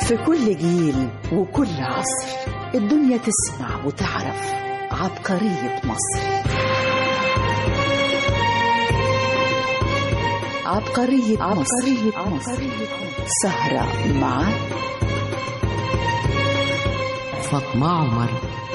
في كل جيل وكل عصر الدنيا تسمع وتعرف عبقرية مصر عبقرية, عبقرية مصر. مصر سهرة مع فاطمة عمر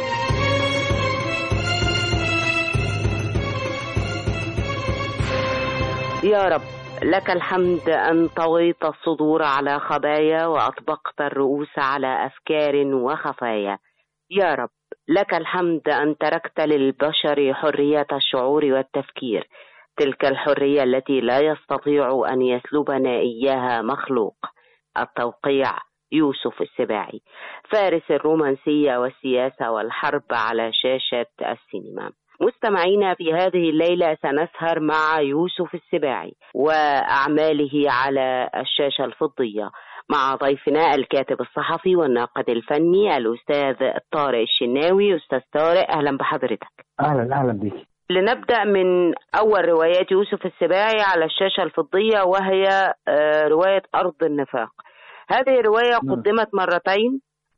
يا رب لك الحمد أن طويت الصدور على خبايا وأطبقت الرؤوس على أفكار وخفايا يا رب لك الحمد أن تركت للبشر حرية الشعور والتفكير تلك الحرية التي لا يستطيع أن يسلبنا إياها مخلوق التوقيع يوسف السباعي فارس الرومانسية والسياسة والحرب على شاشة السينما مستمعينا في هذه الليلة سنسهر مع يوسف السباعي وأعماله على الشاشة الفضية مع ضيفنا الكاتب الصحفي والناقد الفني الأستاذ طارق الشناوي أستاذ طارق أهلا بحضرتك أهلا أهلا بك لنبدأ من أول روايات يوسف السباعي على الشاشة الفضية وهي رواية أرض النفاق هذه الرواية قدمت مرتين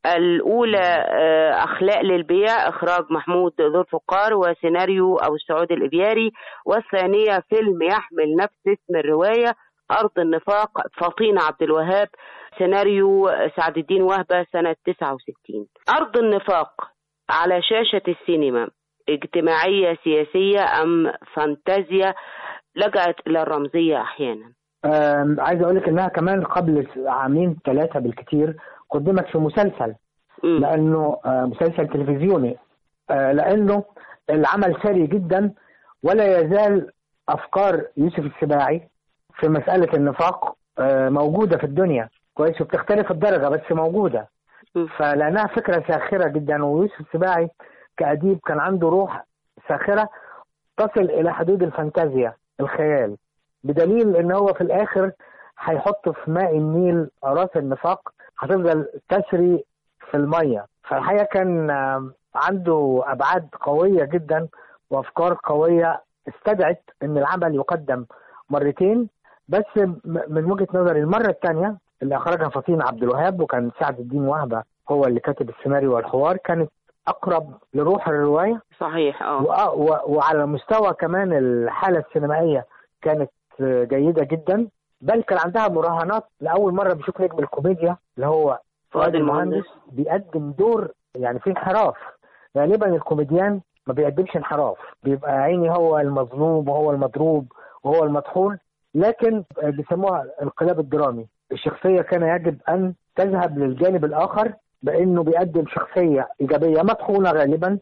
الأولى أخلاق للبيع إخراج محمود ذو الفقار وسيناريو أو السعود الإبياري والثانية فيلم يحمل نفس اسم الرواية أرض النفاق فطين عبد الوهاب سيناريو سعد الدين وهبة سنة 69 أرض النفاق على شاشة السينما اجتماعية سياسية أم فانتازيا لجأت إلى الرمزية أحيانا عايز أقول لك إنها كمان قبل عامين ثلاثة بالكثير قدمت في مسلسل م. لانه مسلسل تلفزيوني لانه العمل ثري جدا ولا يزال افكار يوسف السباعي في مساله النفاق موجوده في الدنيا كويس وبتختلف الدرجه بس موجوده م. فلانها فكره ساخره جدا ويوسف السباعي كاديب كان عنده روح ساخره تصل الى حدود الفانتازيا الخيال بدليل ان هو في الاخر هيحط في ماء النيل راس النفاق هتفضل تسري في الميه فالحقيقه كان عنده ابعاد قويه جدا وافكار قويه استدعت ان العمل يقدم مرتين بس من وجهه نظري المره الثانيه اللي اخرجها فطين عبد الوهاب وكان سعد الدين وهبه هو اللي كاتب السيناريو والحوار كانت اقرب لروح الروايه صحيح اه وعلى مستوى كمان الحاله السينمائيه كانت جيده جدا بل كان عندها مراهنات لاول مره بشوف نجم الكوميديا اللي هو فؤاد المهندس بيقدم دور يعني في انحراف غالبا الكوميديان ما بيقدمش انحراف بيبقى عيني هو المظلوم وهو المضروب وهو المطحون لكن بيسموها الانقلاب الدرامي الشخصيه كان يجب ان تذهب للجانب الاخر بانه بيقدم شخصيه ايجابيه مطحونه غالبا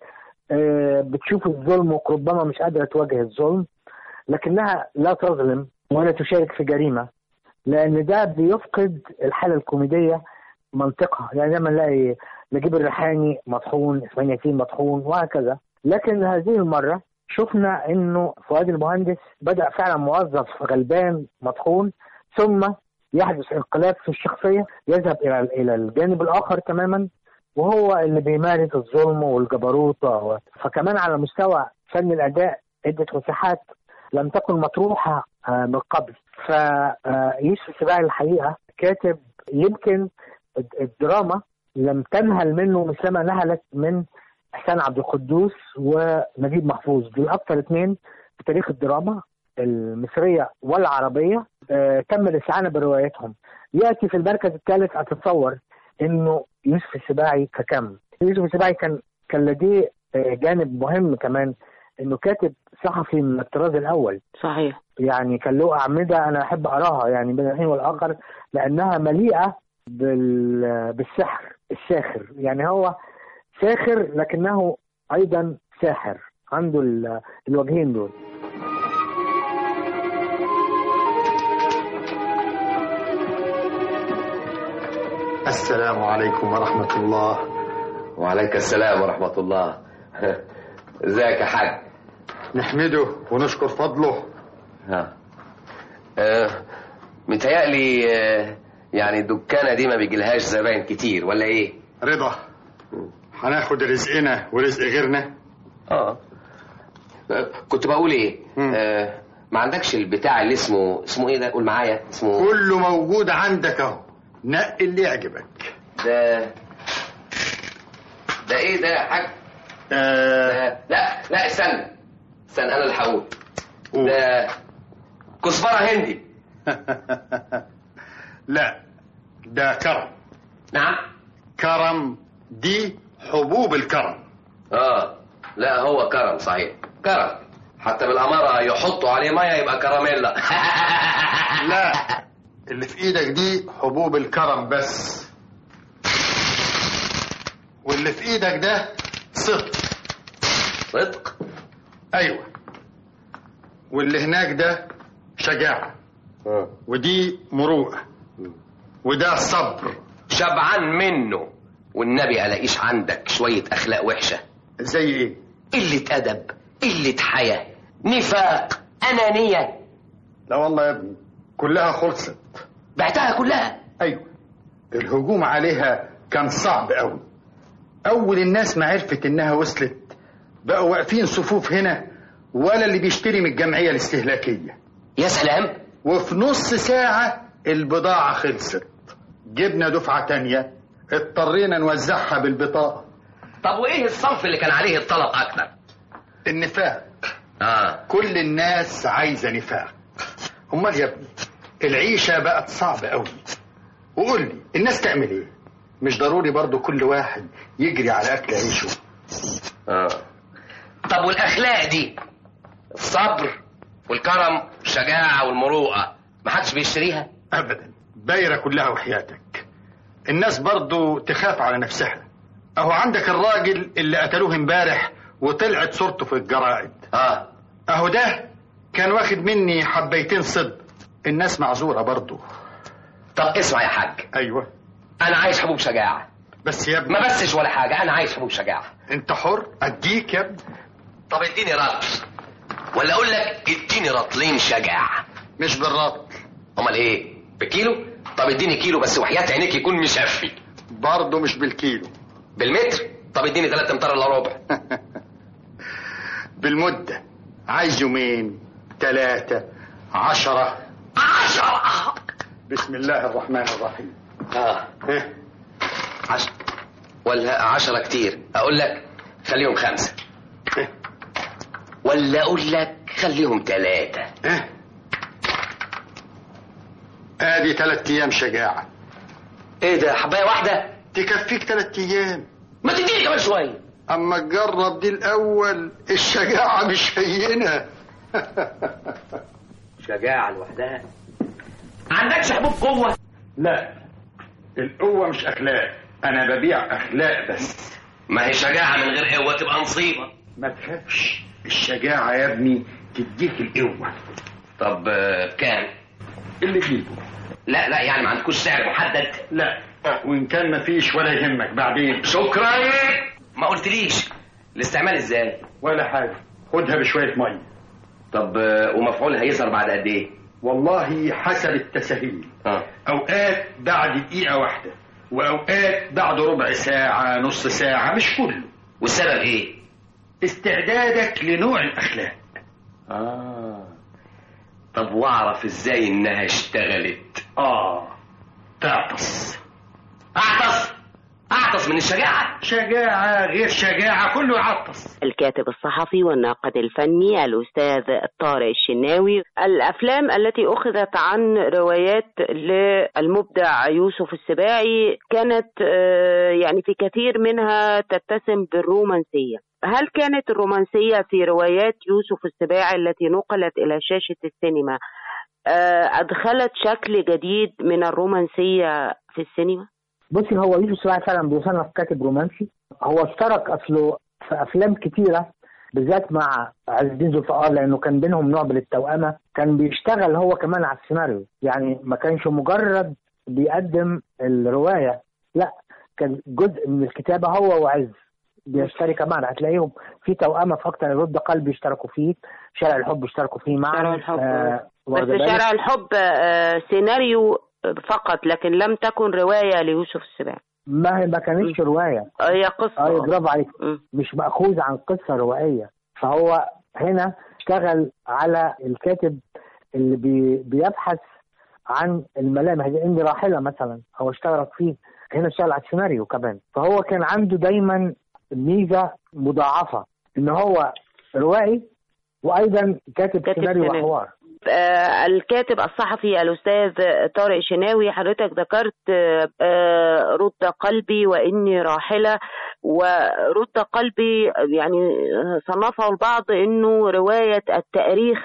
بتشوف الظلم وربما مش قادره تواجه الظلم لكنها لا تظلم ولا تشارك في جريمه لان ده بيفقد الحاله الكوميديه منطقها يعني لما نلاقي نجيب الريحاني مطحون اسماعيل ياسين مطحون وهكذا لكن هذه المره شفنا انه فؤاد المهندس بدا فعلا موظف غلبان مطحون ثم يحدث انقلاب في الشخصيه يذهب الى الى الجانب الاخر تماما وهو اللي بيمارس الظلم والجبروت فكمان على مستوى فن الاداء ادت مساحات لم تكن مطروحه من قبل فيوسف السباعي الحقيقه كاتب يمكن الدراما لم تنهل منه مثلما نهلت من احسان عبد القدوس ونجيب محفوظ دول اكثر اثنين في تاريخ الدراما المصريه والعربيه آه تم الاستعانه برواياتهم ياتي في المركز الثالث اتصور انه يوسف السباعي ككم يوسف السباعي كان كان لديه آه جانب مهم كمان انه كاتب صحفي من الطراز الاول صحيح يعني كان له اعمده انا احب اقراها يعني بين الحين والاخر لانها مليئه بال... بالسحر الساخر يعني هو ساخر لكنه ايضا ساحر عنده ال... الوجهين دول السلام عليكم ورحمة الله وعليك السلام ورحمة الله ازيك يا حاج نحمده ونشكر فضله ها آه متهيألي آه يعني الدكانة دي ما بيجيلهاش زباين كتير ولا ايه؟ رضا هناخد رزقنا ورزق غيرنا اه كنت بقول ايه؟ آه ما عندكش البتاع اللي اسمه اسمه ايه ده؟ قول معايا اسمه كله موجود عندك اهو نقي اللي يعجبك ده ده ايه ده يا حاج آه ده لا لا استنى استنى انا اللي هقول قول. ده كزبره هندي لا ده كرم نعم كرم دي حبوب الكرم اه لا هو كرم صحيح كرم حتى بالاماره يحطوا عليه ميه يبقى كراميلا لا اللي في ايدك دي حبوب الكرم بس واللي في ايدك ده صدق صدق ايوه واللي هناك ده شجاعة ودي مروءة وده صبر شبعان منه والنبي الاقيش عندك شويه اخلاق وحشه زي ايه قله ادب قله حياه نفاق انانيه لا والله يا ابني كلها خلصت بعتها كلها ايوه الهجوم عليها كان صعب قوي اول الناس ما عرفت انها وصلت بقوا واقفين صفوف هنا ولا اللي بيشتري من الجمعيه الاستهلاكيه يا سلام وفي نص ساعه البضاعه خلصت جبنا دفعه تانية اضطرينا نوزعها بالبطاقه طب وايه الصنف اللي كان عليه الطلب اكتر النفاق اه كل الناس عايزه نفاق امال يا ابني العيشه بقت صعبه قوي وقول لي الناس تعمل ايه مش ضروري برضو كل واحد يجري على اكل عيشه اه طب والاخلاق دي الصبر والكرم والشجاعه والمروءه ما حدش بيشتريها ابدا بايره كلها وحياتك الناس برضو تخاف على نفسها اهو عندك الراجل اللي قتلوه امبارح وطلعت صورته في الجرائد اه اهو ده كان واخد مني حبيتين صدق الناس معذوره برضو طب اسمع يا حاج ايوه انا عايز حبوب شجاعه بس يا ابني ما بسش ولا حاجه انا عايز حبوب شجاعه انت حر اديك يا ابني طب اديني رطل ولا اقول لك اديني رطلين شجاعه مش بالربط امال ايه بكيلو طب اديني كيلو بس وحياه عينيك يكون مشفي برضه مش بالكيلو بالمتر طب اديني ثلاثة امتار الا ربع بالمدة عايز يومين ثلاثة عشرة عشرة بسم الله الرحمن الرحيم اه ها عشرة ولا عشرة كتير اقول لك خليهم خمسة ها ولا اقول لك خليهم ثلاثة ها ادي ثلاث ايام شجاعة ايه ده حباية واحدة تكفيك ثلاث ايام ما تديني كمان شوية اما تجرب دي الاول الشجاعة مش هينة شجاعة لوحدها عندكش حبوب قوة لا القوة مش اخلاق انا ببيع اخلاق بس ما هي شجاعة من غير قوة تبقى مصيبة ما تخافش الشجاعة يا ابني تديك القوة طب آه، بكام اللي تجيبه لا لا يعني ما عندكوش سعر محدد لا وان كان مفيش ولا يهمك بعدين شكرا ما قلتليش الاستعمال ازاي ولا حاجة خدها بشوية مية طب آه، ومفعولها يظهر بعد قد ايه والله حسب التساهيل اه اوقات بعد دقيقة واحدة واوقات بعد ربع ساعة نص ساعة مش كله والسبب ايه استعدادك لنوع الاخلاق اه طب واعرف ازاي انها اشتغلت اه تعطس اعطس اعطس من الشجاعة شجاعة غير شجاعة كله يعطس الكاتب الصحفي والناقد الفني الأستاذ طارق الشناوي الأفلام التي أخذت عن روايات للمبدع يوسف السباعي كانت آه، يعني في كثير منها تتسم بالرومانسية هل كانت الرومانسية في روايات يوسف السباعي التي نقلت إلى شاشة السينما آه، أدخلت شكل جديد من الرومانسية في السينما؟ بصي هو يوسف سباعي فعلا بيصنف كاتب رومانسي هو اشترك اصله في افلام كتيره بالذات مع عز الدين ذو الفقار لانه كان بينهم نوع من التوأمه كان بيشتغل هو كمان على السيناريو يعني ما كانش مجرد بيقدم الروايه لا كان جزء من الكتابه هو وعز بيشتركوا معنا هتلاقيهم في توأمه في اكتر رد قلبي اشتركوا فيه شارع الحب اشتركوا فيه معا شارع الحب، آه بس واخدة بالك؟ شارع الحب آه، سيناريو فقط لكن لم تكن رواية ليوسف السباعي ما هي ما كانتش روايه آه، هي قصة اه برافو عليك مم. مش مأخوذ عن قصة روائية فهو هنا اشتغل على الكاتب اللي بي بيبحث عن الملامح دي اني راحلة مثلا هو اشتغل فيه هنا اشتغل على السيناريو كمان فهو كان عنده دايما ميزه مضاعفه ان هو روائي وايضا كاتب, كاتب سيناريو سيناريو. وحوار آه، الكاتب الصحفي الأستاذ طارق شناوي حضرتك ذكرت آه، آه، رد قلبي وإني راحلة ورد قلبي يعني صنفه البعض إنه رواية التاريخ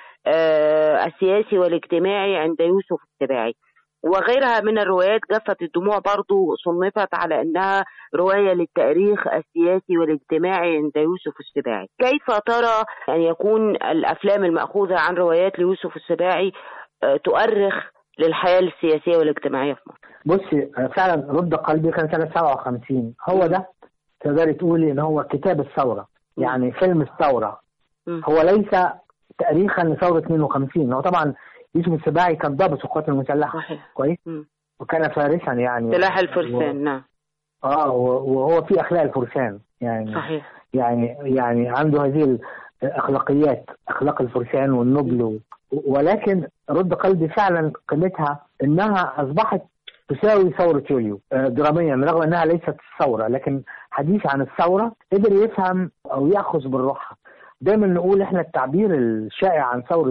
آه، السياسي والاجتماعي عند يوسف السباعي وغيرها من الروايات جفت الدموع برضو صنفت على أنها رواية للتاريخ السياسي والاجتماعي عند يوسف السباعي كيف ترى أن يكون الأفلام المأخوذة عن روايات ليوسف السباعي آه، تؤرخ للحياة السياسية والاجتماعية في مصر بصي آه، فعلا رد قلبي كان سنه 57 هو ده تقدري تقولي ان هو كتاب الثوره يعني فيلم الثوره مم. هو ليس تاريخا لثوره 52 هو طبعا يوسف السباعي كان ضابط في القوات المسلحه صحيح كويس مم. وكان فارسا يعني سلاح الفرسان نعم اه و- وهو في اخلاق الفرسان يعني صحيح يعني يعني عنده هذه الاخلاقيات اخلاق الفرسان والنبل و- ولكن رد قلبي فعلا قيمتها انها اصبحت تساوي ثورة يوليو آه، دراميا رغم انها ليست الثورة لكن حديث عن الثورة قدر يفهم او ياخذ بالروحها دايما نقول احنا التعبير الشائع عن ثورة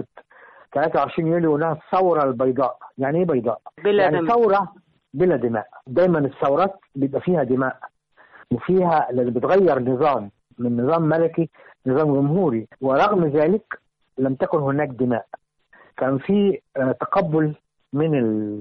23 يوليو انها الثورة البيضاء يعني ايه بيضاء؟ بلا يعني دم ثورة بلا دماء دايما الثورات بيبقى فيها دماء وفيها لأن بتغير نظام من نظام ملكي نظام جمهوري ورغم ذلك لم تكن هناك دماء كان في آه، تقبل من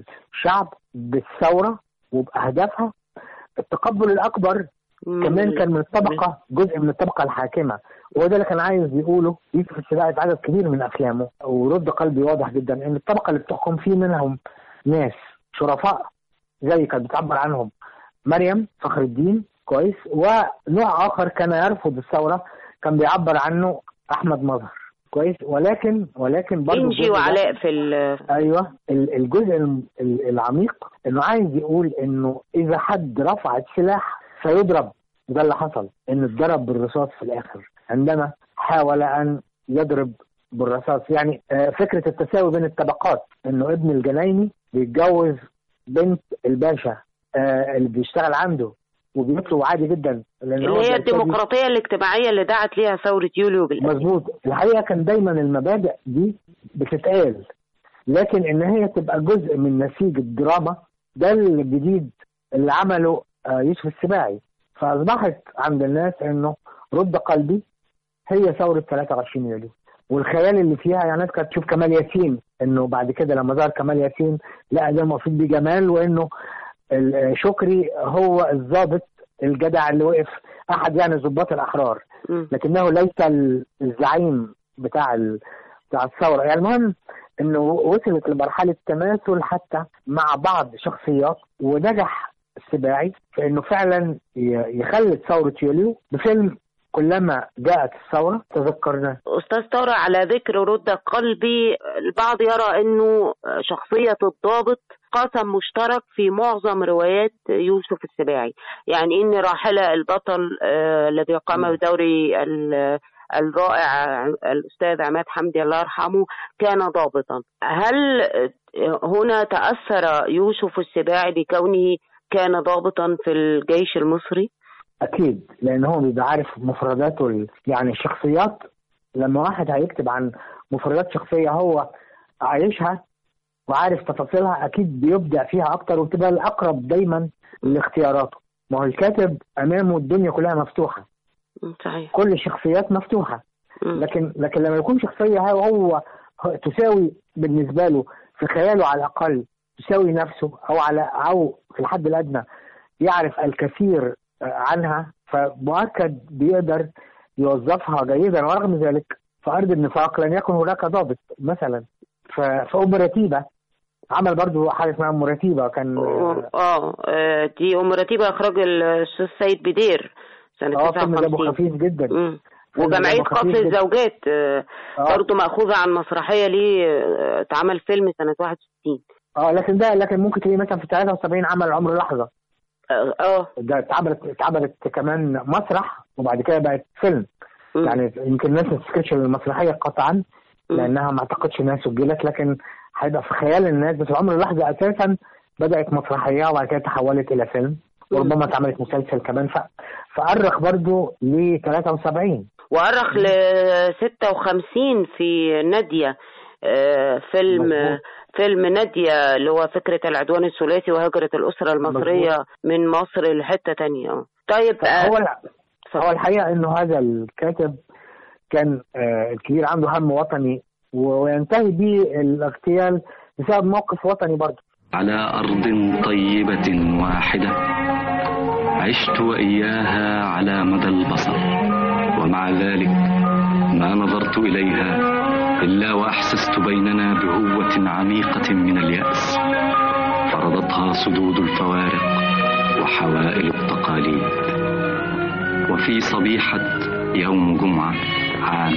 الشعب بالثورة وبأهدافها التقبل الأكبر كمان كان من الطبقة جزء من الطبقة الحاكمة وهو ده اللي كان عايز يقوله يوسف السباعي في عدد كبير من أفلامه ورد قلبي واضح جدا إن الطبقة اللي بتحكم فيه منهم ناس شرفاء زي كانت بتعبر عنهم مريم فخر الدين كويس ونوع آخر كان يرفض الثورة كان بيعبر عنه أحمد مظهر كويس ولكن ولكن برضه إنجي الجزء ده- وعلاء في ال ايوه ال- الجزء الم- ال- العميق انه عايز يقول انه اذا حد رفع السلاح سيضرب ده اللي حصل انه اتضرب بالرصاص في الاخر عندما حاول ان يضرب بالرصاص يعني آه، فكره التساوي بين الطبقات انه ابن الجنايني بيتجوز بنت الباشا آه، اللي بيشتغل عنده وبيطلب عادي جدا لأن هو اللي هي بيرتدي- الديمقراطية الاجتماعية اللي دعت ليها ثورة يوليو بالأساس مظبوط الحقيقه كان دايما المبادئ دي بتتقال لكن ان هي تبقى جزء من نسيج الدراما ده الجديد اللي عمله آه، يوسف السباعي فاصبحت عند الناس انه رد قلبي هي ثوره 23 يوليو والخيال اللي فيها يعني الناس كانت تشوف كمال ياسين انه بعد كده لما ظهر كمال ياسين لا ده المفروض بيه جمال وانه ال- آه، شكري هو الضابط الجدع اللي وقف احد يعني ضباط الاحرار مم. لكنه ليس ال- الزعيم بتاع ال... بتاع الثوره يعني المهم انه وصلت لمرحله تماثل حتى مع بعض شخصيات ونجح السباعي في انه فعلا ي- يخلد ثوره يوليو بفيلم كلما جاءت الثوره تذكرناه أستاذ طارق على ذكر رد قلبي البعض يرى أنه شخصية الضابط قاسم مشترك في معظم روايات يوسف السباعي يعني إن راحلة البطل آه، الذي قام بدوري ال- الرائع الأستاذ عماد حمدي الله يرحمه كان ضابطا هل هنا تأثر يوسف السباعي بكونه كان ضابطا في الجيش المصري؟ اكيد لان هو بيبقى عارف مفرداته ال... يعني الشخصيات لما واحد هيكتب عن مفردات شخصيه هو عايشها وعارف تفاصيلها اكيد بيبدع فيها اكتر وبتبقى الاقرب دايما لاختياراته ما هو الكاتب امامه الدنيا كلها مفتوحه صحيح كل الشخصيات مفتوحه مم. لكن لكن لما يكون شخصيه هو هو تساوي بالنسبه له في خياله على الاقل تساوي نفسه او على او في الحد الادنى يعرف الكثير عنها فمؤكد بيقدر يوظفها جيدا ورغم ذلك في ارض النفاق لن يكن هناك ضابط مثلا ف- فأم رتيبه عمل برضو حاجه اسمها ام رتيبه كان اه آه، دي ام رتيبه اخراج الاستاذ سيد بدير سنه اه فيلم دمه 59 خفيف جدا مم. فيلم وجمعيه دمه خفيف قتل جدا. الزوجات آه، آه. برضه ماخوذه عن مسرحيه ليه آه، اتعمل فيلم سنه 61 اه لكن ده لكن ممكن تلاقيه مثلا في 73 عمل عمر لحظه اه آه. ده اتعملت اتعملت كمان مسرح وبعد كده بقت فيلم مم. يعني يمكن الناس ما تفتكرش المسرحيه قطعا مم. لانها ما اعتقدش انها سجلت لكن هيبقى في خيال الناس بس عمر اللحظه اساسا بدات مسرحيه وبعد كده تحولت الى فيلم وربما اتعملت مسلسل كمان ف... فأرخ برضو ل 73 وأرخ ل 56 في نادية آه، فيلم مظبوط. فيلم نادية اللي هو فكرة العدوان الثلاثي وهجرة الأسرة المصرية من مصر لحتة تانية آه. طيب آه، هو هو الحقيقه انه هذا الكاتب كان آه، الكبير عنده هم وطني وينتهي به الاغتيال بسبب موقف وطني برضه على أرض طيبة واحدة عشت وإياها على مدى البصر ومع ذلك ما نظرت إليها إلا وأحسست بيننا بهوة عميقة من اليأس فرضتها سدود الفوارق وحوائل التقاليد وفي صبيحة يوم جمعة عام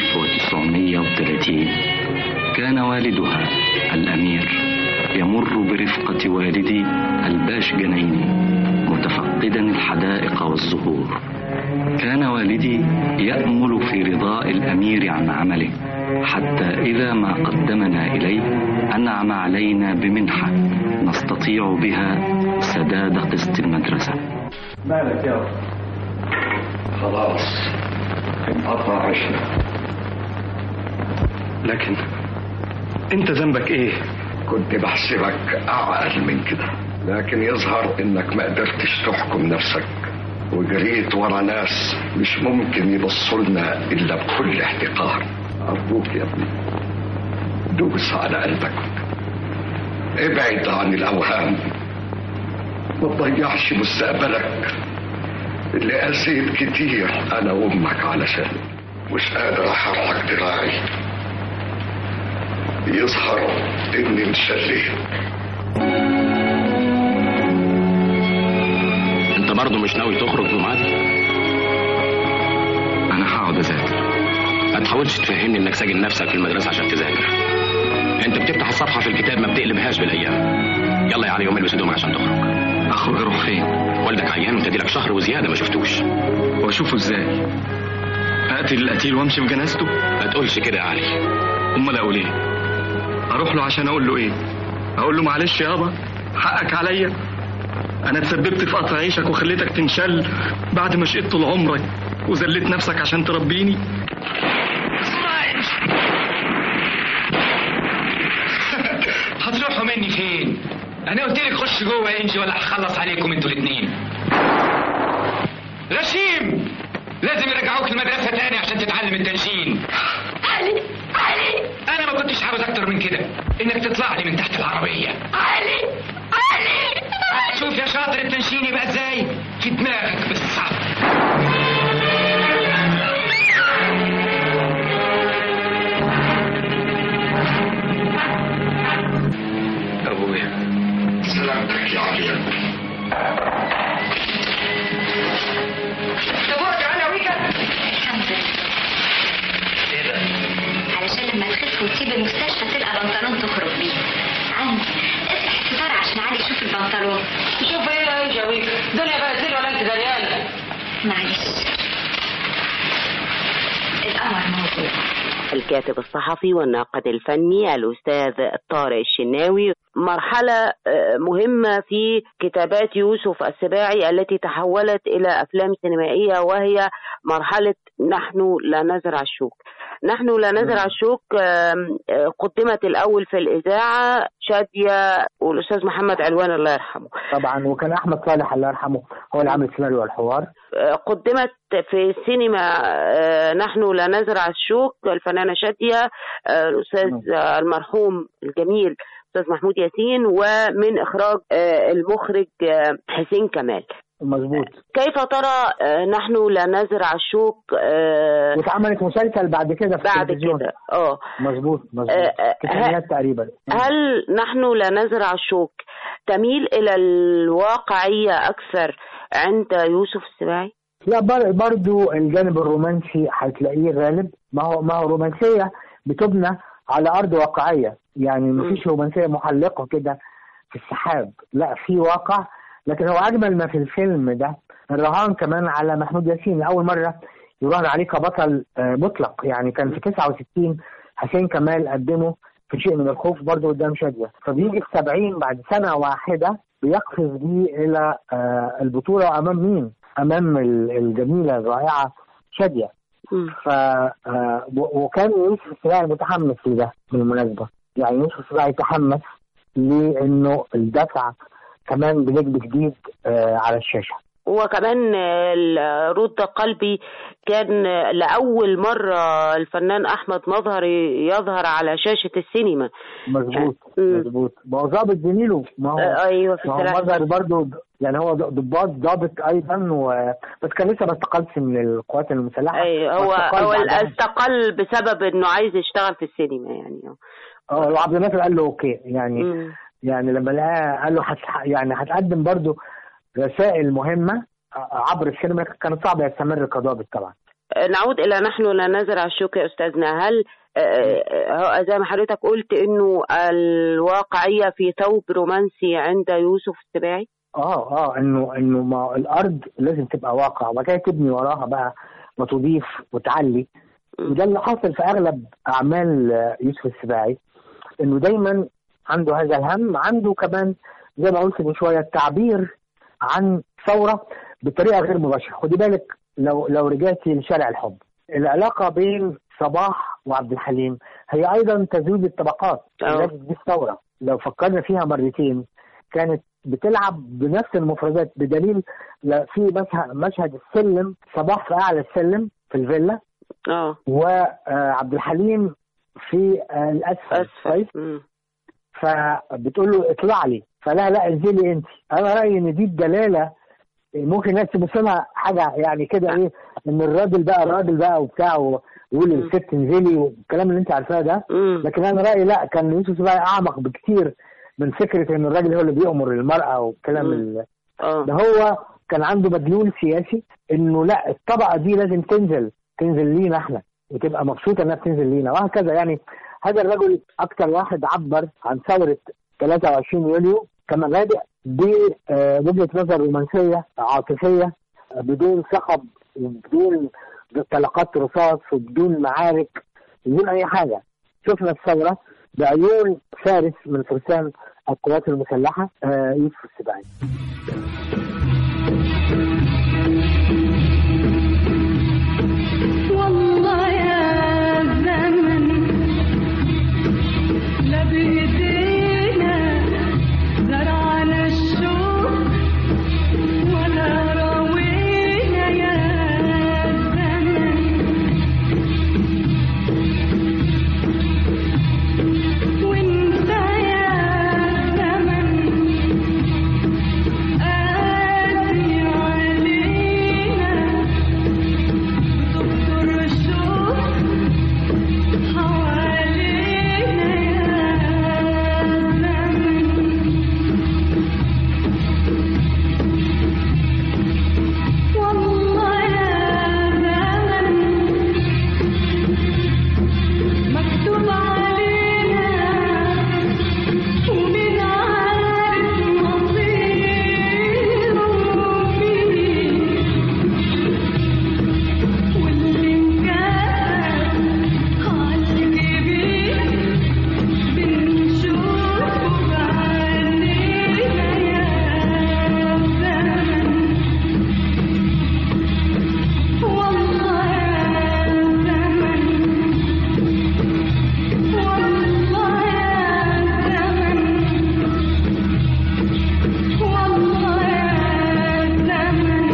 1930 كان والدها الأمير يمر برفقة والدي الباش جنيني متفقدا الحدائق والزهور كان والدي يأمل في رضاء الأمير عن عمله حتى إذا ما قدمنا إليه أنعم علينا بمنحة نستطيع بها سداد قسط المدرسة مالك يا خلاص انقطع عشنا لكن أنت ذنبك إيه؟ كنت بحسبك أعقل من كده لكن يظهر إنك ما قدرتش تحكم نفسك وجريت ورا ناس مش ممكن يبصوا لنا إلا بكل احتقار أرجوك يا ابني دوس على قلبك ابعد عن الأوهام ما تضيعش مستقبلك اللي قسيت كتير أنا وأمك علشان مش قادر أحرك دراعي يظهر إني انشليت أنت برضه مش ناوي تخرج بمعادي؟ أنا هقعد أذاكر ما تحاولش تفهمني إنك ساجن نفسك في المدرسة عشان تذاكر أنت بتفتح الصفحة في الكتاب ما بتقلبهاش بالأيام يلا يا علي يوم البس هدومك عشان تخرج أخرج أروح فين؟ والدك عيان وأنت لك شهر وزيادة ما شفتوش وأشوفه إزاي؟ أقتل القتيل وأمشي بجنازته؟ ما تقولش كده يا علي أمال أقول إيه؟ أروح له عشان أقول له إيه؟ أقول له معلش يابا حقك عليا انا تسببت في قطع عيشك وخليتك تنشل بعد ما شقيت طول عمرك وذليت نفسك عشان تربيني هتروحوا مني فين؟ انا قلت لك خش جوه يا انجي ولا هخلص عليكم انتوا الاثنين. غشيم لازم يرجعوك المدرسه تاني عشان تتعلم التنشين. علي علي انا ما كنتش عاوز اكتر من كده انك تطلع لي من تحت العربيه. علي علي شوف يا شاطر التنشين يبقى ازاي؟ في دماغك بالصح. أبويا سلامتك يا علي الحمد لله علشان لما تخف وتسيب المستشفى تلقى بنطلون تخرج بيه عندي افتح الستارة عشان علي يشوف البنطلون شوف ايه يا جوي الدنيا بقت ليل ولا انت دريانه معلش القمر موجود الكاتب الصحفي والناقد الفني الأستاذ طارق الشناوي مرحلة آه، مهمة في كتابات يوسف السباعي التي تحولت إلى أفلام سينمائية وهي مرحلة نحن لا نزرع الشوك نحن لا نزرع الشوك آم، آه، قدمت الأول في الإذاعة شادية والأستاذ محمد علوان الله يرحمه طبعا وكان احمد صالح الله يرحمه هو اللي عامل السيناريو والحوار قدمت في السينما آه، نحن لا نزرع الشوك الفنانة شادية آه، الأستاذ آه، المرحوم الجميل أستاذ محمود ياسين ومن إخراج آه، المخرج آه، حسين كمال مظبوط كيف ترى آه، نحن لا نزرع الشوك آه، واتعملت مسلسل بعد كده في بعد التلفزيون كده اه مظبوط مظبوط آه، آه، تسعينات تقريبا هل نحن لا نزرع الشوك تميل إلى الواقعية أكثر عند يوسف السباعي؟ لا بر- برضو الجانب الرومانسي هتلاقيه غالب ما هو ما هو رومانسيه بتبنى على ارض واقعيه يعني مفيش رومانسيه محلقه كده في السحاب لا في واقع لكن هو اجمل ما في الفيلم ده الرهان كمان على محمود ياسين اول مره يراهن عليه كبطل آه، مطلق يعني كان في 69 حسين كمال قدمه في شيء من الخوف برضه قدام شاديه فبيجي في 70 بعد سنه واحده بيقفز بيه الى آه، البطوله امام مين؟ امام ال- الجميله الرائعه شاديه ف آه، و- وكان يوسف السباعي متحمس لده بالمناسبه يعني يوسف السباعي تحمس لانه الدفع كمان بنجم جديد آه، على الشاشه وكمان ال- رد قلبي كان لأول مرة الفنان أحمد مظهر يظهر على شاشة السينما مظبوط مظبوط ما هو ضابط زميله ما هو آه، أيوة في ما هو السلاح مظهر برضه يعني هو ضباط ضابط ايضا و... بس كان لسه ما استقلش من القوات المسلحه أي هو واستقال هو بعدها. استقل بسبب إنه عايز يشتغل في السينما يعني اه وعبد الناصر قال له اوكي يعني مم. يعني لما لقاه قال له هت... يعني هتقدم برضه رسائل مهمه عبر السينما كانت صعبه يستمر كضابط طبعا نعود إلى نحن لا نزرع الشوك يا أستاذنا هل آه، آه، زي ما حضرتك قلت إنه الواقعية في ثوب رومانسي عند يوسف السباعي؟ اه اه انه انه ما الارض لازم تبقى واقع وبعد كده تبني وراها بقى وتضيف وتعلي وده اللي حصل في اغلب اعمال آه، يوسف السباعي انه دايما عنده هذا الهم عنده كمان زي ما قلت من شويه التعبير عن ثوره بطريقه غير مباشره خدي بالك لو لو رجعتي لشارع الحب العلاقه بين صباح وعبد الحليم هي ايضا تزويد الطبقات آه. دي الثوره لو فكرنا فيها مرتين كانت بتلعب بنفس المفردات بدليل لا- في مشهد مشهد السلم صباح في اعلى السلم في الفيلا اه وعبد الحليم في آه، الاسفل كويس فبتقول له اطلع لي فلا لا انزلي انت انا رايي ان دي الدلاله ممكن الناس تبص لها حاجه يعني كده ايه ان الراجل بقى الراجل بقى وبتاع ويقول للست انزلي والكلام اللي انت عارفاه ده لكن انا رايي لا كان يوسف بقى اعمق بكتير من فكره ان الراجل هو اللي بيامر المراه والكلام ال- ده هو كان عنده مدلول سياسي انه لا الطبقه دي لازم تنزل تنزل لينا احنا وتبقى مبسوطه انها بتنزل لينا وهكذا يعني هذا الرجل اكثر واحد عبر عن ثوره 23 يوليو كمبادئ بوجهه نظر رومانسيه عاطفيه آه، بدون صخب وبدون طلقات رصاص وبدون معارك بدون اي حاجه شفنا الثوره بعيون فارس من فرسان القوات المسلحه آه، يوسف السباعي والله يا زمن لا بإيدينا زرعنا الشوق ولا راوينا يا زمن وانت يا زمن قاسي علينا دكتور الشوق حوالينا يا زمن والله يا زمن مكتوب علينا ومن عارف مصيره فيه واللي انكتب عالجبين بنشوفه بعينينا يا زمن والله يا زمن والله يا زمن والله يا زمن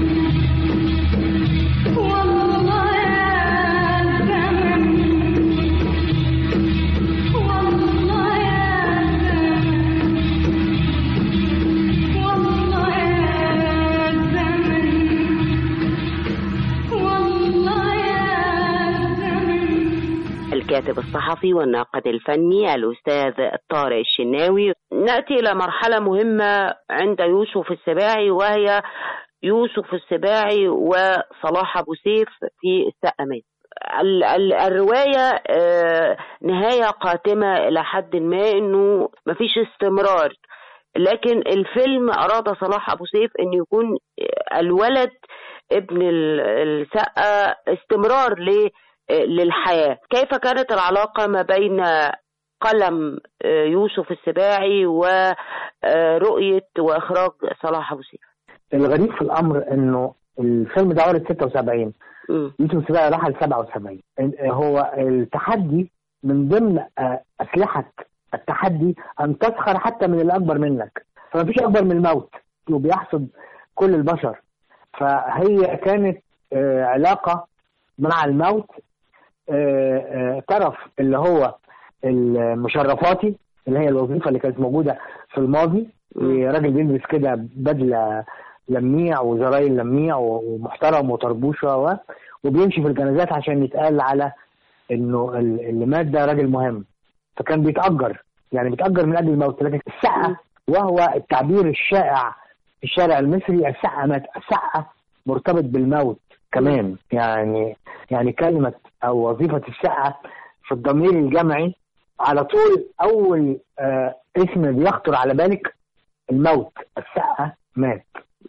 والله يا زمن والله يا زمن والله يا زمن الكاتب الصحفي والناقد الفني الأستاذ طارق الشناوي نأتي إلى مرحلة مهمة عند يوسف السباعي وهي يوسف السباعي وصلاح أبو سيف في السقمات ال- ال- الرواية آه، نهاية قاتمة إلى حد ما إنه مفيش استمرار لكن الفيلم أراد صلاح أبو سيف إن يكون الولد ابن ال- السقا استمرار ل- للحياة كيف كانت العلاقة ما بين قلم آه، يوسف السباعي ورؤية وإخراج صلاح أبو سيف الغريب في الامر انه الفيلم ده ورد 76 يوسف السباعي راح ل 77 ال- هو التحدي من ضمن آه، اسلحه التحدي ان تسخر حتى من الاكبر منك فما فيش اكبر من الموت وبيحصد كل البشر فهي كانت آه، علاقه مع الموت آه، آه، طرف اللي هو المشرفاتي اللي هي الوظيفه اللي كانت موجوده في الماضي راجل بيلبس كده بدله لميع وزراير لميع ومحترم وطربوشه و... وبيمشي في الجنازات عشان يتقال على انه ال- اللي مات ده راجل مهم فكان بيتاجر يعني بيتاجر من اجل الموت لكن السقه وهو التعبير الشائع في الشارع المصري السقه مات السقه مرتبط بالموت كمان يعني يعني كلمه او وظيفه السقه في الضمير الجمعي على طول اول آه اسم بيخطر على بالك الموت السقه مات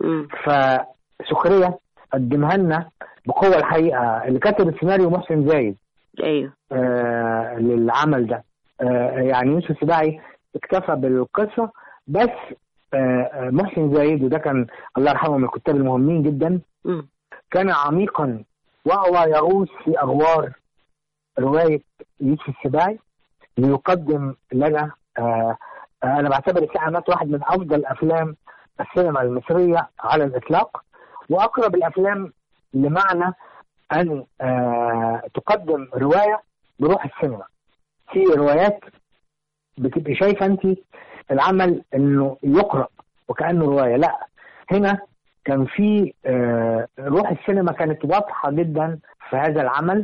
فسخريه قدمها لنا بقوه الحقيقه اللي كتب السيناريو محسن زايد ايوه آه للعمل ده آه يعني يوسف السباعي اكتفى بالقصه بس آه آه، محسن زايد وده كان الله يرحمه من الكتاب المهمين جدا كان عميقا وهو يغوص في اغوار روايه يوسف السباعي ليقدم لنا آه آه، انا بعتبر الساعه مات واحد من افضل افلام السينما المصريه على الاطلاق واقرب الافلام لمعنى ان آه تقدم روايه بروح السينما في روايات بتبقي شايفه انت العمل انه يقرا وكانه روايه لا هنا كان في آه روح السينما كانت واضحه جدا في هذا العمل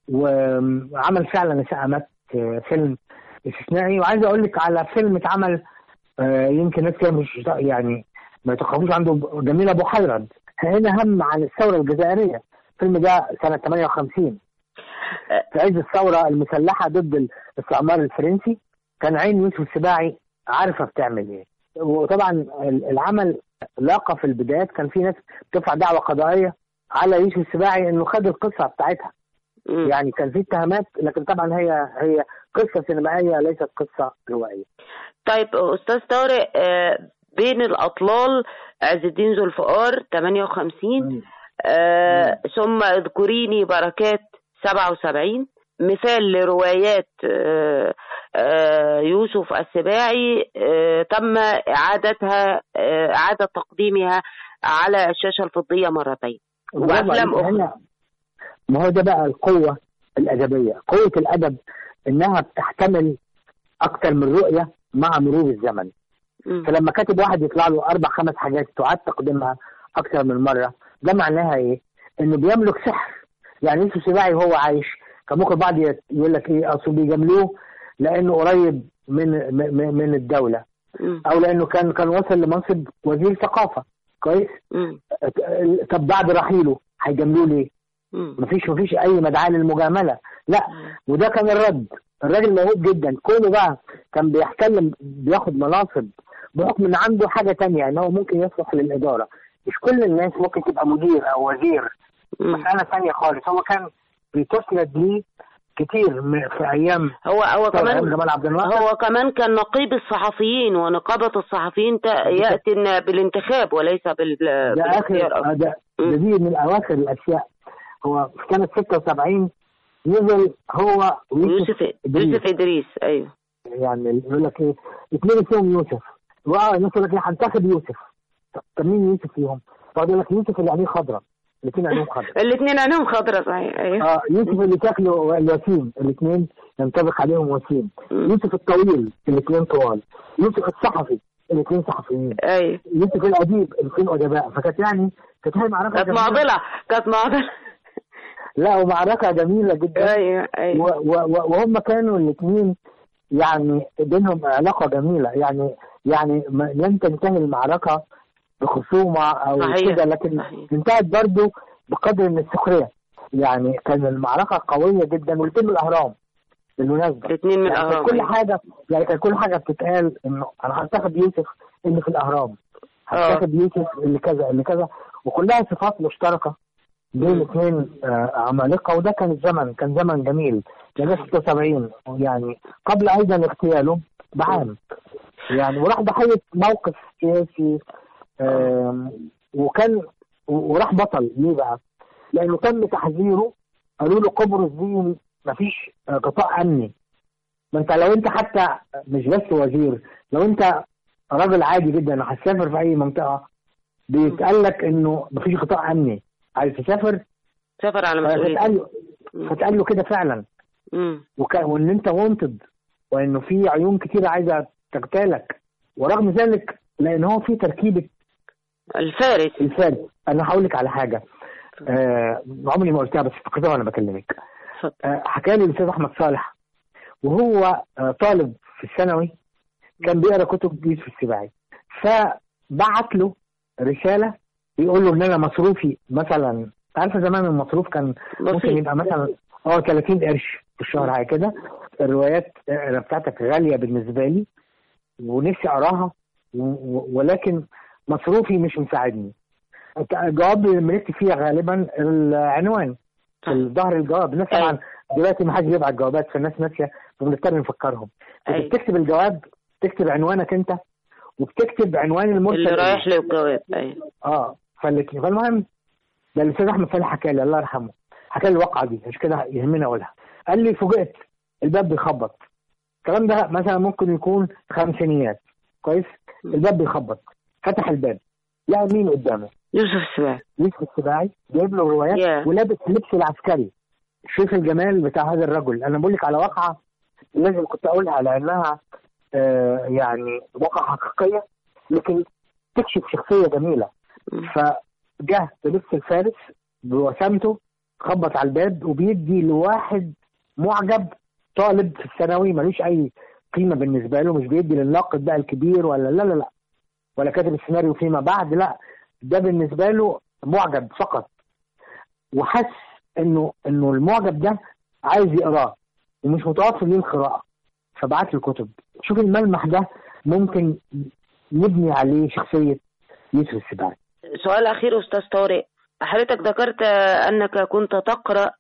وعمل فعلا سأمت آه فيلم استثنائي وعايز اقول لك على فيلم اتعمل آه يمكن ناس كده مش يعني ما يتخافوش عنده جميل ابو حيرد هنا هم عن الثوره الجزائريه الفيلم ده سنه 58 في عز الثوره المسلحه ضد الاستعمار الفرنسي كان عين يوسف السباعي عارفه بتعمل ايه وطبعا العمل لاقى في البدايات كان في ناس بترفع دعوه قضائيه على يوسف السباعي انه خد القصه بتاعتها يعني كان في اتهامات لكن طبعا هي هي قصه سينمائيه ليست قصه روائيه طيب استاذ طارق آه، بين الاطلال عز الدين ذو الفقار 58 آه، ثم اذكريني بركات 77 مثال لروايات آه، آه، يوسف السباعي آه، تم اعادتها آه، اعاده تقديمها على الشاشه الفضيه مرتين وافلام اخرى هنا ما هو ده بقى القوه الادبيه قوه الادب انها بتحتمل اكتر من رؤيه مع مرور الزمن فلما كاتب واحد يطلع له اربع خمس حاجات تعاد تقديمها اكتر من مره ده معناها ايه؟ انه بيملك سحر يعني يوسف سباعي وهو عايش كان ممكن بعض يقول لك ايه اصل بيجاملوه لانه قريب من من من الدوله او لانه كان كان وصل لمنصب وزير ثقافه كويس طب بعد رحيله هيجاملوه ليه؟ مفيش مفيش اي مدعاه للمجامله لا وده كان الرد الراجل موهوب جدا كونه بقى كان بيحتل بياخد مناصب بحكم ان عنده حاجه تانية ان هو ممكن يصلح للاداره مش كل الناس ممكن تبقى مدير او وزير مساله ثانيه خالص هو كان بتسند ليه كتير م- في ايام هو هو طبعاً كمان أيام جمال عبد الناصر هو كمان كان نقيب الصحفيين ونقابة الصحفيين تا- يأتي إن بالانتخاب وليس بال ده بالاختيار اخر ده ده دي من اواخر الاشياء هو في سنه 76 نزل هو يوسف يوسف إدريس أيوه يعني يقول لك ايه اثنين فيهم يوسف واه الناس يقول لك ايه هنتخب يوسف طب طب مين يوسف فيهم؟ فقعد يقول لك يوسف اللي عينيه خضراء الاثنين عينيهم خضراء الاثنين عينهم خضرا صحيح أيوه اه يوسف اللي شكله الوسيم الاثنين ينطبق عليهم وسيم يوسف الطويل الاثنين طوال يوسف الصحفي الاثنين صحفيين ايوه يوسف الاديب الاثنين ادباء فكانت يعني كانت هي معركه كانت جميلة. معضلة كانت معضلة لا ومعركه جميله جدا ايوه ايوه و- و- و- وهم كانوا الاثنين يعني بينهم علاقه جميله يعني يعني ما- لم تنتهي المعركه بخصومه او صحيح، كده لكن انتهت برضو بقدر من السخريه يعني كان المعركه قويه جدا والاثنين من الاهرام بالمناسبه الاثنين من يعني كان الأهرام، كل أيوة. حاجه يعني كان كل حاجه بتتقال انه انا هنتخب يوسف اللي في الاهرام آه. هنتخب يوسف اللي كذا اللي كذا وكلها صفات مشتركه دول اثنين آه، عمالقه وده كان الزمن كان زمن جميل ده 76 يعني قبل ايضا اغتياله بعام يعني وراح ضحيه موقف سياسي آم، وكان و- وراح بطل ليه بقى؟ لانه تم تحذيره قالوا له قبرص دي مفيش آه، قطاع امني ما انت لو انت حتى مش بس وزير لو انت راجل عادي جدا هتسافر في اي منطقه بيتقال لك انه مفيش قطاع امني عايز تسافر سافر على فتقال مسؤوليته له فتقال له كده فعلا مم. وك... وان انت وانتد وانه في عيون كتير عايزه تغتالك ورغم ذلك لان هو في تركيبه الفارس الفارس انا هقول لك على حاجه آه عمري ما قلتها بس افتكرتها وانا بكلمك آه حكى لي الاستاذ احمد صالح وهو آه طالب في الثانوي كان بيقرا كتب يوسف السباعي فبعت له رساله بيقول له ان انا مصروفي مثلا عارفه زمان المصروف كان ممكن يبقى مثلا اه 30 قرش في الشهر حاجه كده الروايات آه، بتاعتك غاليه بالنسبه لي ونفسي اقراها و- و- ولكن مصروفي مش مساعدني الجواب اللي بنكتب فيه غالبا العنوان في ظهر الجواب الناس طبعا دلوقتي ما حدش بيبعت جوابات فالناس ناسيه فبنضطر نفكرهم أيوة. بتكتب الجواب تكتب عنوانك انت وبتكتب عنوان المرسل اللي إليه. رايح له الجواب ايوه اه فالاتنين فالمهم ده الاستاذ احمد صالح حكى لي الله يرحمه حكى لي الواقعه دي مش كده يهمني اقولها قال لي فوجئت الباب بيخبط الكلام ده مثلا ممكن يكون خمسينيات كويس الباب بيخبط فتح الباب لقى مين قدامه يوسف السباعي يوسف السباعي جايب له روايات Yeah. ولابس لبس العسكري شوف الجمال بتاع هذا الرجل انا بقول لك على واقعه لازم كنت اقولها لانها آه يعني واقعه حقيقيه لكن تكشف شخصيه جميله فجه بلبس الفارس بوسامته خبط على الباب وبيدي لواحد معجب طالب في الثانوي ملوش اي قيمه بالنسبه له مش بيدي للناقد بقى الكبير ولا لا لا لا ولا كاتب السيناريو فيما بعد لا ده بالنسبه له معجب فقط وحس انه انه المعجب ده عايز يقراه ومش متوفر ليه القراءه فبعت له كتب شوف الملمح ده ممكن نبني عليه شخصيه يوسف السباعي سؤال أخير أستاذ طارق حضرتك ذكرت آه، أنك كنت تقرأ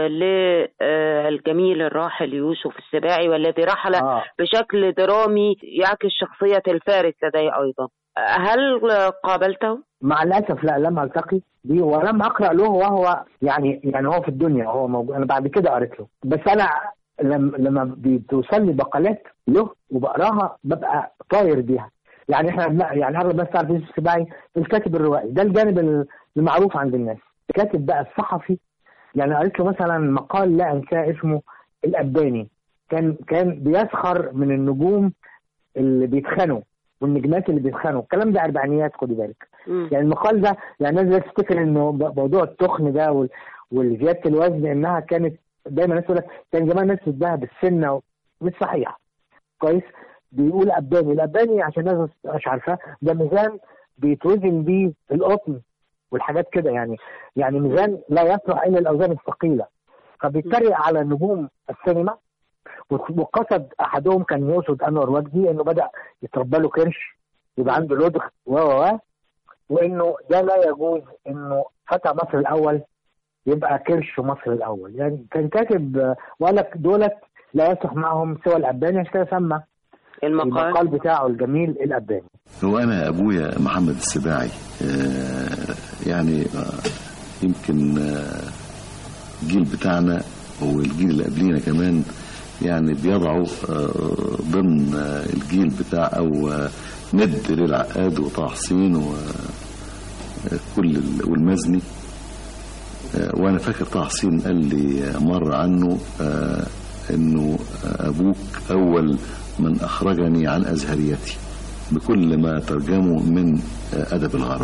للجميل الراحل يوسف السباعي والذي رحل آه. بشكل درامي يعكس شخصية الفارس لدي أيضا آه، هل قابلته؟ مع الاسف لا لم التقي بيه ولم اقرا له وهو يعني يعني هو في الدنيا هو موجود انا بعد كده قريت له بس انا لما لما بتوصل لي بقالات له وبقراها ببقى طاير بيها يعني احنا بن- يعني اغلب الناس تعرف يوسف السباعي الكاتب الروائي ده الجانب المعروف عند الناس الكاتب بقى الصحفي يعني قريت له مثلا مقال لا انساه اسمه الاباني كان كان بيسخر من النجوم اللي بيتخانوا والنجمات اللي بيتخانوا الكلام ده اربعينيات خدي بالك يعني المقال ده يعني الناس لا تفتكر انه ب- موضوع التخن ده وال- والزياده الوزن انها كانت دايما الناس تقول لك كان زمان الناس تديها بالسنه و- مش صحيح كويس بيقول اباني الاباني عشان الناس مش عارفاه ده ميزان بيتوزن بيه القطن والحاجات كده يعني يعني ميزان لا يصلح الا الاوزان الثقيله فبيتريق على نجوم السينما وقصد احدهم كان يقصد انور وجدي انه بدا يتربى له كرش يبقى عنده لدغ و و و وانه ده لا يجوز انه فتى مصر الاول يبقى كرش مصر الاول يعني كان كاتب آه، وقال لك دولت لا يصلح معهم سوى الاباني عشان كده سمى المقال المقال بتاعه الجميل الاباني هو انا ابويا محمد السباعي آه، يعني آه، يمكن آه، الجيل بتاعنا والجيل اللي قبلينا كمان يعني بيضعوا آه، ضمن آه، الجيل بتاع او آه، ند للعقاد وطه حسين وكل والمزني آه، وانا فاكر طه حسين قال لي مره عنه آه، انه ابوك اول من اخرجني عن ازهريتي بكل ما ترجمه من آه، ادب الغرب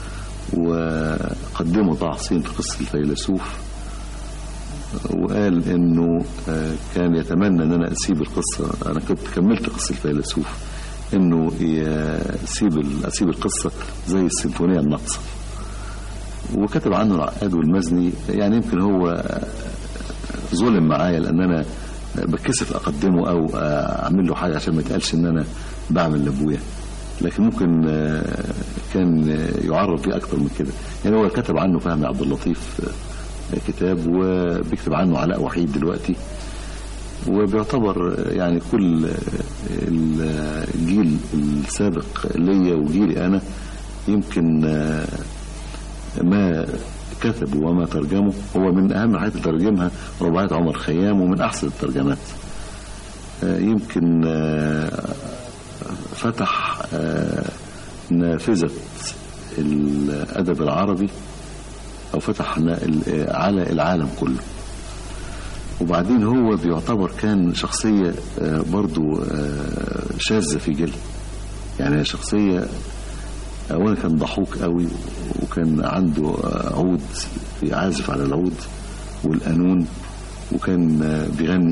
وقدمه طه حسين في قصه الفيلسوف وقال انه آه، كان يتمنى ان انا اسيب القصه انا كنت كملت قصه الفيلسوف انه يسيب اسيب القصه زي السيمفونيه الناقصه وكتب عنه العقاد والمزني يعني يمكن هو آه، ظلم معايا لان انا بتكسف اقدمه او اعمل له حاجه عشان ما يتقالش ان انا بعمل لابويا لكن ممكن آه، كان يعرف بيه اكتر من كده يعني هو كتب عنه فهمي عبد اللطيف كتاب وبيكتب عنه علاء وحيد دلوقتي وبيعتبر يعني كل الجيل السابق ليا وجيلي انا يمكن ما كتبوا وما ترجموا هو من اهم الحاجات اللي ترجمها رباعيات عمر خيام ومن احسن الترجمات يمكن فتح نافذة الأدب العربي أو فتح على العالم كله وبعدين هو بيعتبر كان شخصية برضو شاذة في جيل يعني شخصية أولا كان ضحوك قوي وكان عنده عود عازف على العود والقانون وكان بيغني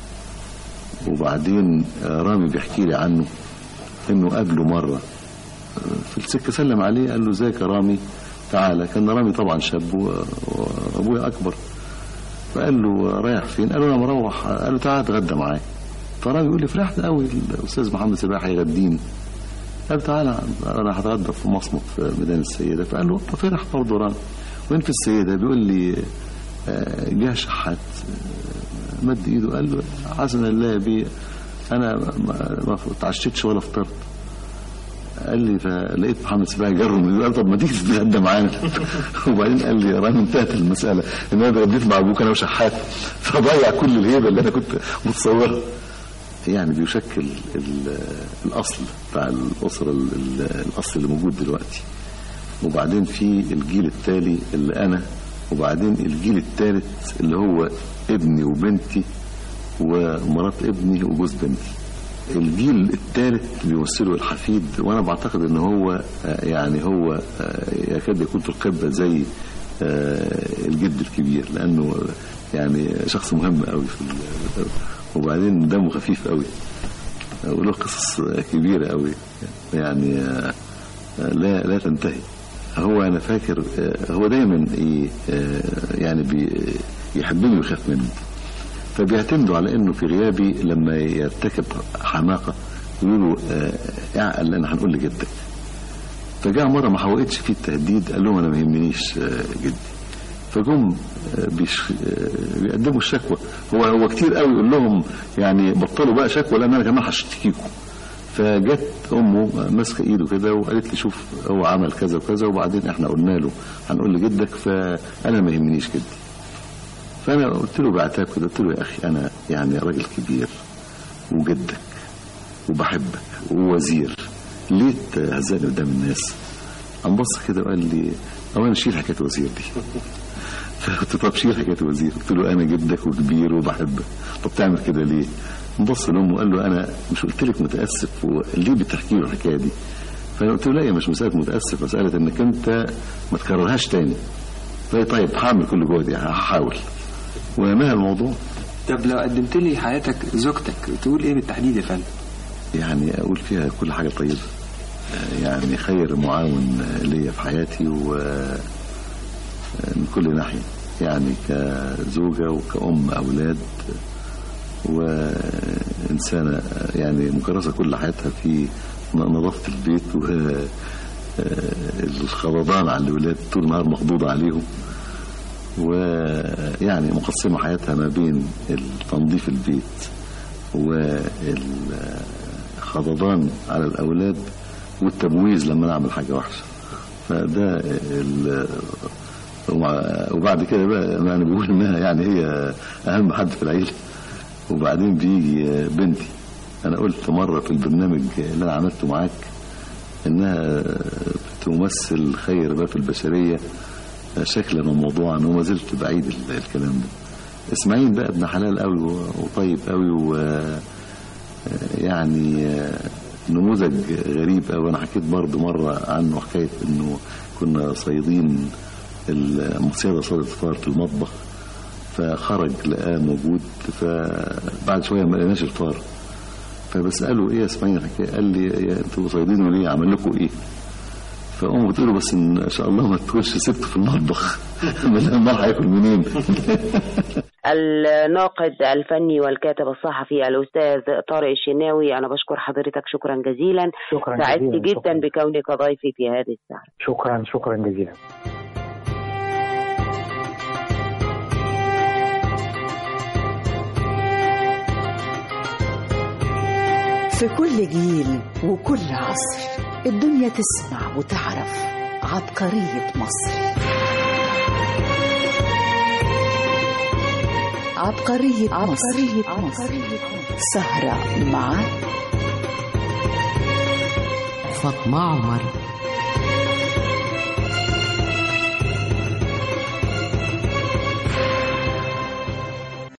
وبعدين رامي بيحكي لي عنه انه قابله مرة في السكة سلم عليه قال له ازيك يا رامي تعالى كان رامي طبعا شاب وابويا اكبر فقال له رايح فين قال له انا مروح قال له تعالى اتغدى معايا فرامي يقول لي فرحت قوي الاستاذ محمد سباح هيغديني قال تعالى انا هتغدى في مصمت في ميدان السيده فقال له فرح برضه رامي وين في السيده بيقول لي جه شحات مد ايده قال له حسن الله بي انا ما اتعشيتش ولا فطرت قال لي فلقيت محمد سباعي جره من قال طب ما تيجي تتغدى معانا وبعدين قال لي يا رامي انتهت المساله ان انا اتغديت مع ابوك انا وشحات فضيع كل الهيبه اللي انا كنت متصورها يعني بيشكل الاصل بتاع الاسره الاصل اللي موجود دلوقتي وبعدين في الجيل التالي اللي انا وبعدين الجيل الثالث اللي هو ابني وبنتي ومرات ابني وجوز بنتي الجيل الثالث بيمثله الحفيد وانا بعتقد ان هو يعني هو يكاد يكون في القبه زي الجد الكبير لانه يعني شخص مهم قوي في وبعدين دمه خفيف قوي وله قصص كبيره قوي يعني لا لا تنتهي هو انا فاكر هو دايما يعني بيحبني ويخاف مني فبيعتمدوا على انه في غيابي لما يرتكب حماقه يقولوا اعقل لان هنقول لجدك فجاء مره ما حوقتش فيه التهديد قال لهم انا ما يهمنيش جدي فجم بيش بيقدموا الشكوى هو هو كتير قوي يقول لهم يعني بطلوا بقى شكوى لان انا كمان هشتكيكم فجت امه ماسكه ايده كده وقالت لي شوف هو عمل كذا وكذا وبعدين احنا قلنا له هنقول لجدك فانا ما يهمنيش جدي فانا قلت له بعتاب كده قلت له يا اخي انا يعني راجل كبير وجدك وبحبك ووزير ليه تهزقني قدام الناس قام بص كده وقال لي هو انا شيل حكايه وزير دي فقلت طب شيل حكايه وزير قلت له انا جدك وكبير وبحبك طب تعمل كده ليه بص لامه وقال له انا مش قلت لك متاسف وليه بتحكي له الحكايه دي فانا قلت له لا هي مش مساله متاسف مساله انك انت ما تكررهاش تاني طيب طيب هعمل كل جهدي هحاول ونهى الموضوع طب لو قدمت لي حياتك زوجتك تقول ايه بالتحديد يا فندم؟ يعني اقول فيها كل حاجه طيبه يعني خير معاون ليا في حياتي و من كل ناحيه يعني كزوجه وكأم اولاد وإنسانة يعني مكرسة كل حياتها في نظافة البيت والخضضان على الولاد طول النهار مخضوضة عليهم ويعني مقسمة حياتها ما بين تنظيف البيت والخضضان على الأولاد والتمويز لما نعمل حاجة وحشة فده وبعد كده بقى يعني بيقول انها يعني هي اهم حد في العيله وبعدين بيجي بنتي انا قلت مره في البرنامج اللي انا عملته معاك انها تمثل خير بقى في البشريه شكلا وموضوعا وما زلت بعيد الكلام ده اسماعيل بقى ابن حلال قوي وطيب قوي و يعني نموذج غريب قوي انا حكيت برضه مره عنه حكايه انه كنا صيادين المصيده صيدة فار في المطبخ فخرج لقاه موجود فبعد شويه ما لقيناش الفار فبساله ايه يا اسماعيل الحكايه قال لي يا انتوا صيادين ليه عمل لكم ايه فامه بتقول له بس ان شاء الله ما تخش سبته في المطبخ امال هياكل منين الناقد الفني والكاتب الصحفي الأستاذ طارق الشناوي أنا بشكر حضرتك شكرا جزيلا شكرا سعدت جزيلا، جدا شكرا. بكونك ضيفي في هذه الساعة شكرا شكرا جزيلا في كل جيل وكل عصر الدنيا تسمع وتعرف عبقرية مصر عبقرية, عبقرية مصر. مصر سهرة مع فاطمة عمر